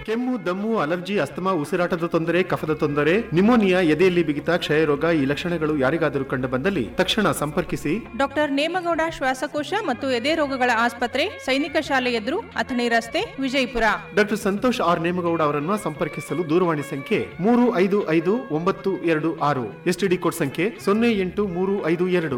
ಕೆಮ್ಮು ದಮ್ಮು allergy asthma ಉಸಿರಾಟದ ತೊಂದರೆ ಕಫದ ತೊಂದರೆ ನಿಮೋನಿಯಾ ಎದೆಯಲ್ಲಿ ಬಿಗಿತ ಕ್ಷಯರೋಗ ಈ ಲಕ್ಷಣಗಳು ಯಾರಿಗಾದರೂ ಕಂಡು ಬಂದಲ್ಲಿ ತಕ್ಷಣ ಸಂಪರ್ಕಿಸಿ ಡಾಕ್ಟರ್ ನೇಮಗೌಡ ಶ್ವಾಸಕೋಶ ಮತ್ತು ಎದೆ ರೋಗಗಳ ಆಸ್ಪತ್ರೆ ಸೈನಿಕ ಶಾಲೆ ಎದುರು ಅಥಣಿ ರಸ್ತೆ ವಿಜಯಪುರ ಡಾಕ್ಟರ್ ಸಂತೋಷ್ ಆರ್ ನೇಮಗೌಡ ಅವರನ್ನು ಸಂಪರ್ಕಿಸಲು ದೂರವಾಣಿ ಸಂಖ್ಯೆ ಮೂರು ಐದು ಐದು ಒಂಬತ್ತು ಎರಡು ಆರು ಎಸ್ಟಿಡಿ ಕೋಡ್ ಸಂಖ್ಯೆ ಸೊನ್ನೆ ಎಂಟು ಮೂರು ಐದು ಎರಡು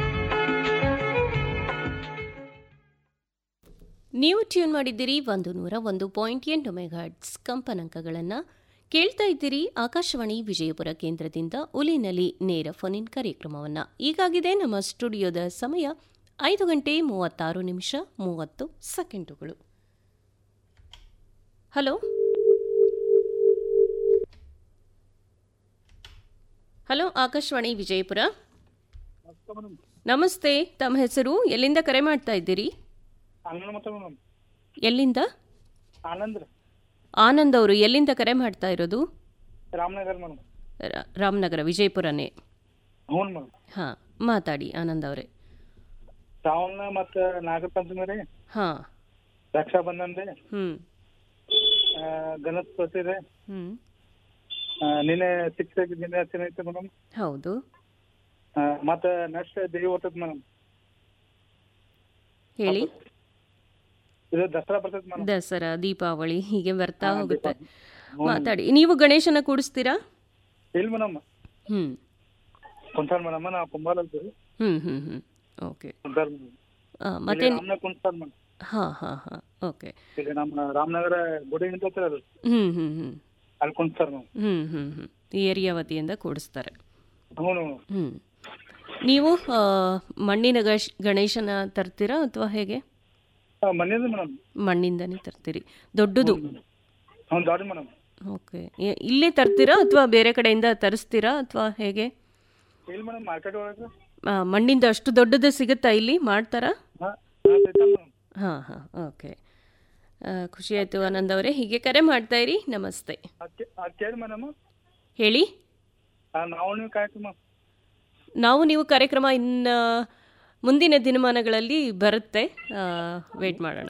ನೀವು ಟ್ಯೂನ್ ಮಾಡಿದ್ದೀರಿ ಒಂದು ನೂರ ಒಂದು ಪಾಯಿಂಟ್ ಎಂಟು ಮೆಗಾಟ್ಸ್ ಕಂಪನಾಂಕಗಳನ್ನು ಕೇಳ್ತಾ ಇದ್ದೀರಿ ಆಕಾಶವಾಣಿ ವಿಜಯಪುರ ಕೇಂದ್ರದಿಂದ ಉಲಿನಲ್ಲಿ ನೇರ ಫೋನಿನ್ ಕಾರ್ಯಕ್ರಮವನ್ನು ಈಗಾಗಿದೆ ನಮ್ಮ ಸ್ಟುಡಿಯೋದ ಸಮಯ ಐದು ಗಂಟೆ ಮೂವತ್ತಾರು ನಿಮಿಷ ಮೂವತ್ತು ಸೆಕೆಂಡುಗಳು ಹಲೋ ಹಲೋ ಆಕಾಶವಾಣಿ ವಿಜಯಪುರ ನಮಸ್ತೆ ತಮ್ಮ ಹೆಸರು ಎಲ್ಲಿಂದ ಕರೆ ಮಾಡ್ತಾ ಇದ್ದೀರಿ ಆನಂದ್ ಮಾತಾಡ ಮೇಡಮ್ ಎಲ್ಲಿಂದ ಆನಂದ್ ರೀ ಆನಂದ್ ಅವರು ಎಲ್ಲಿಂದ ಕರೆ ಮಾಡ್ತಾ ಇರೋದು ರಾಮನಗರ್ ಮೇಡಮ್ ರ- ರಾಮನಗರ ವಿಜಯಪುರನೇ ಹ್ಞೂ ಮೇಡಮ್ ಹಾಂ ಮಾತಾಡಿ ಆನಂದ್ ಅವರೇ ಶ್ರಾವಣ ಮತ್ತು ನಾಗರ ಪಂಚಮಿ ರೀ ಹಾಂ ರಕ್ಷಾ ಬಂಧನ್ ರೀ ಹ್ಞೂ ಆ, ಗಣೇಶ ಚೌತಿ ರೀ ಹ್ಞೂ ಆ, ನಿನ್ನೆ ಸಿಕ್ಸ್ ದಿನಾಚರಣೆ ಐತೆ ಮೇಡಮ್ ಹೌದು ಮತ್ತು ನೆಕ್ಸ್ಟ್ ದೇವಿ ಬರ್ತೈತೆ ಮೇಡಮ್ ಹೇಳಿ ಇದು ದಸರಾ ಬರ್ತೈತೆ ಮೇಡಮ್ ದಸರಾ ದೀಪಾವಳಿ ಹೀಗೆ ಬರ್ತಾ ಹಾ, ಹೋಗುತ್ತೆ ದೀಪಾವಳಿ. ಮಾತಾಡಿ ನೀವು ಗಣೇಶನ ಕೂಡಿಸ್ತೀರಾ ಇಲ್ಲ ಮೇಡಮ್ ಹ್ಞೂ ಕುಂತಾರ ಮೇಡಮ್ ನಾವು ಕುಂಬಾರ ಅಲ್ರಿ ಹ್ಞೂ ಹ್ಞೂ ಹ್ಞೂ ಓಕೆ ಕುಂತಾರ ಮೇಡಮ್ ಮತ್ತೆ ರಾಮನಗರ ಕುಂತಾರ ಮೇಡಮ್ ಹಾಂ ಹಾಂ ಹಾಂ ಓಕೆ ಇಲ್ಲಿ ನಮ್ಮ ರಾಮನಗರ ಗುಡಿ ನಿಂತೈತೆ ಅದು ಹ್ಞೂ ಹ್ಞೂ ಹ್ಞೂ ಅಲ್ಲಿ ಕುಂತಾರ ಮೇಡಮ್ ಹ್ಞೂ ಹ್ಞೂ ಹ್ಞೂ ಈ ಏರಿಯಾ ವತಿಯಿಂದ ಕೂಡಿಸ್ತಾರೆ ಹ್ಞೂ ಹ್ಞೂ ನೀವು ಆ, ಮಣ್ಣಿನ ಗಣೇಶ್ ಗಣೇಶನ ತರ್ತೀರಾ ಅಥವಾ ಹೇಗೆ ಮನೇದು ಮೇಡಮ್ ಮಣ್ಣಿಂದನೇ ತರ್ತೀರಿ ದೊಡ್ಡದು ಹ್ಞೂ ದೊಡ್ಡ ಮೇಡಮ್ ಓಕೆ ಇಲ್ಲೇ ತರ್ತೀರಾ ಅಥವಾ ಬೇರೆ ಕಡೆಯಿಂದ ತರಿಸ್ತೀರಾ ಅಥವಾ ಹೇಗೆ ಇಲ್ಲ ಮೇಡಮ್ ಮಾರ್ಕೆಟ್ ಒಳಗೆ ಆ, ಮಣ್ಣಿಂದ ಅಷ್ಟು ದೊಡ್ಡದು ಸಿಗುತ್ತಾ ಇಲ್ಲಿ ಮಾಡ್ತಾರಾ ಹಾಂ ಹಾಂ ಮೇಡಮ್ ಹಾಂ ಹಾಂ ಓಕೆ ಆ, ಖುಷಿ ಆಯಿತು ಆನಂದ್ ಅವರೇ ಹೀಗೆ ಕರೆ ಮಾಡ್ತಾ ಇರಿ ನಮಸ್ತೆ ಅದ್ ಕೇಳಿ ಮೇಡಮ್ ಹೇಳಿ ನಾವು ನೀವು ಕಾರ್ಯಕ್ರಮ ನಾವು ನೀವು ಕಾರ್ಯಕ್ರಮ ಇನ್ನು ಮುಂದಿನ ದಿನಮಾನಗಳಲ್ಲಿ ಬರುತ್ತೆ ವೇಟ್ ಮಾಡೋಣ